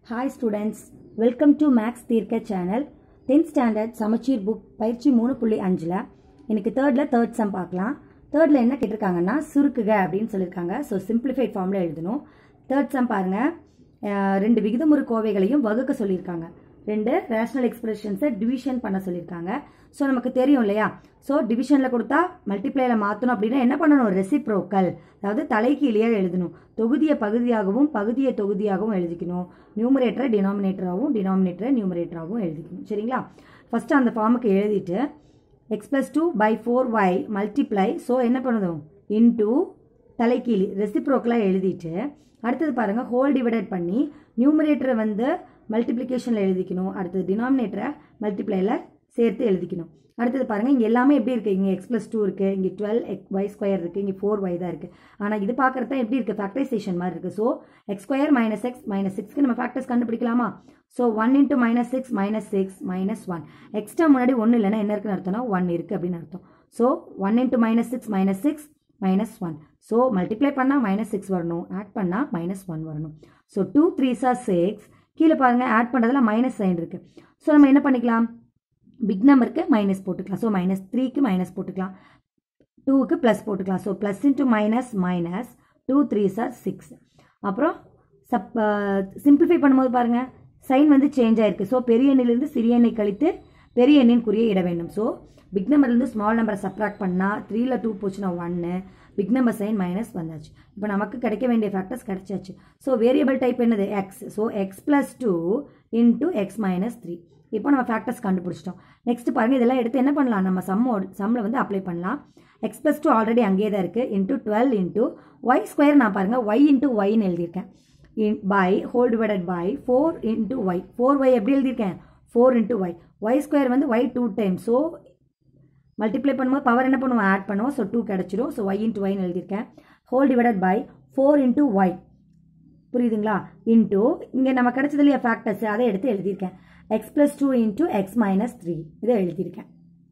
hi students welcome to maths தீர்க்க channel tenth standard சமச்சீர் book பயிற்சி மூணு புள்ளி அஞ்சில் எனக்கு தேர்டில் தேர்ட் சம் பார்க்கலாம் தேர்டில் என்ன கேட்டிருக்காங்கன்னா சுருக்குக அப்படின்னு சொல்லியிருக்காங்க ஸோ சிம்பிளிஃபைட் ஃபார்மில் எழுதணும் தேர்ட் சம் பாருங்கள் அஹ், ரெண்டு விகிதமுறு கோவைகளையும் வகுக்க சொல்லியிருக்காங்க ரெண்டு ரேஷனல் எக்ஸ்பிரஷன்ஸை டிவிஷன் பண்ண சொல்லியிருக்காங்க ஸோ நமக்கு தெரியும் இல்லையா ஸோ டிவிஷனில் கொடுத்தா மல்டிப்ளைல மாற்றணும் அப்படின்னா என்ன பண்ணணும் ரெசிப்ரோக்கல் அதாவது தலைகீழியே எழுதணும் தொகுதியை பகுதியாகவும் பகுதியை தொகுதியாகவும் எழுதிக்கணும் நியூமரேட்டரை டினாமினேட்டராகவும் டினாமினேட்டரை நியூமரேட்டராகவும் எழுதிக்கணும் சரிங்களா ஃபஸ்ட்டு அந்த ஃபார்முக்கு எழுதிட்டு x plus two by four y multiply so என்ன பண்ணணும் இன்டூ தலைக்கீழி ரெசிப்ரோக்கலாக எழுதிட்டு அடுத்தது பாருங்கள் ஹோல் டிவைடட் பண்ணி நியூமரேட்டரை வந்து மல்டிப்ளிகேஷனில் எழுதிக்கணும் அடுத்தது டினாமினேட்டரை மல்டிப்ளைல சேர்த்து எழுதிக்கணும் அடுத்தது பாருங்கள் இங்கே எல்லாமே எப்படி இருக்குது இங்கே எக்ஸ் ப்ளஸ் டூ இருக்குது இங்கே டுவெல் எக் ஒய் ஸ்கொயர் இருக்குது இங்கே ஃபோர் ஒய் தான் இருக்குது ஆனால் இது பார்க்குறது எப்படி இருக்குது ஃபேக்டரைசேஷன் மாதிரி இருக்குது so x square minus x minus சிக்ஸ்க்கு நம்ம ஃபேக்டர்ஸ் கண்டுபிடிக்கலாமா so one into minus six minus six minus one extra முன்னாடி ஒன்று இல்லைன்னா என்ன இருக்குன்னு அர்த்தம்னா ஒன் இருக்குது அப்படின்னு அர்த்தம் so one into minus six minus six minus one so multiply பண்ணால் மைனஸ் சிக்ஸ் வரணும் ஆட் பண்ணால் மைனஸ் ஒன் வரணும் so two three sir six கீழே பாருங்கள் ஆட் பண்ணுறதுல மைனஸ் சைன் இருக்குது ஸோ நம்ம என்ன பண்ணிக்கலாம் பிக் நம்பருக்கு மைனஸ் போட்டுக்கலாம் ஸோ மைனஸ் த்ரீக்கு மைனஸ் போட்டுக்கலாம் டூவுக்கு ப்ளஸ் போட்டுக்கலாம் so plus into minus minus two three sir six அப்புறம் சப் சிம்பிளிஃபை பண்ணும்போது பாருங்கள் சைன் வந்து சேஞ்ச் ஆயிருக்கு ஸோ பெரிய எண்ணிலிருந்து சிறிய எண்ணை கழித்து பெரிய எண்ணின் குறியை இட வேண்டும் ஸோ பிக் நம்பர்லேருந்து ஸ்மால் நம்பரை சப்ராக்ட் பண்ணால் த்ரீல டூ போச்சுன்னா ஒன்று பிக் நம்பர் சைன் மைனஸ் வந்தாச்சு இப்போ நமக்கு கிடைக்க வேண்டிய ஃபேக்டர்ஸ் கிடைச்சாச்சு ஸோ வேரியபிள் டைப் என்னது x so x plus two into x minus three இப்போ நம்ம ஃபேக்டர்ஸ் கண்டுபிடிச்சிட்டோம் நெக்ஸ்ட் பாருங்க இதெல்லாம் எடுத்து என்ன பண்ணலாம் நம்ம சம்மோட சம்மில் வந்து அப்ளை பண்ணலாம் எக்ஸ் ப்ளஸ் டூ ஆல்ரெடி அங்கேயே தான் இருக்குது into twelve into y square நான் பாருங்கள் ஒய் இன்டூ ஒய்னு எழுதியிருக்கேன் in by whole divided by four into y four y எப்படி எழுதியிருக்கேன் four into y y square வந்து y two time so multiply பண்ணும்போது பவர் என்ன பண்ணுவோம் ஆட் பண்ணுவோம் ஸோ டூ கிடச்சிரும் ஸோ ஒய் இன்ட்டு ஒய்னு எழுதியிருக்கேன் whole divided by four into y புரியுதுங்களா இன்டூ இங்கே நம்ம கிடைச்சது இல்லையா ஃபேக்டர்ஸ் அதை எடுத்து எழுதியிருக்கேன் x plus two into x minus three இதை எழுதியிருக்கேன்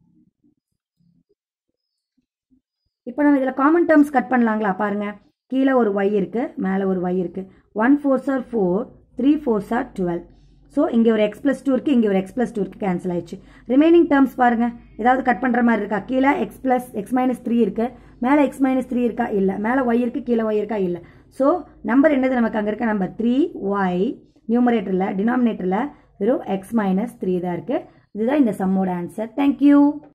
இப்போ நம்ம இதில் காமன் டேர்ம்ஸ் கட் பண்ணலாங்களா பாருங்க கீழே ஒரு ஒய் இருக்குது மேலே ஒரு ஒய் இருக்குது one four sir four three four sir twelve so இங்கே ஒரு எக்ஸ் ப்ளஸ் டூ இருக்குது இங்கே ஒரு எக்ஸ் ப்ளஸ் டூ இருக்குது கேன்சல் ஆயிடுச்சு ரிமைனிங் டேர்ம்ஸ் பாருங்கள் ஏதாவது கட் பண்ணுற மாதிரி இருக்கா கீழே x plus x minus three இருக்குது மேலே எக்ஸ் மைனஸ் த்ரீ இருக்கா இல்லை மேலே ஒய் இருக்குது கீழே ஒய் இருக்கா இல்லை ஸோ நம்பர் என்னது நமக்கு அங்கே இருக்க நம்பர் த்ரீ ஒய் நியூமரேட்டரில் டினாமினேட்டரில் வெறும் எக்ஸ் மைனஸ் த்ரீ தான் இருக்குது இதுதான் இந்த சம்மோட ஆன்சர் தேங்க்யூ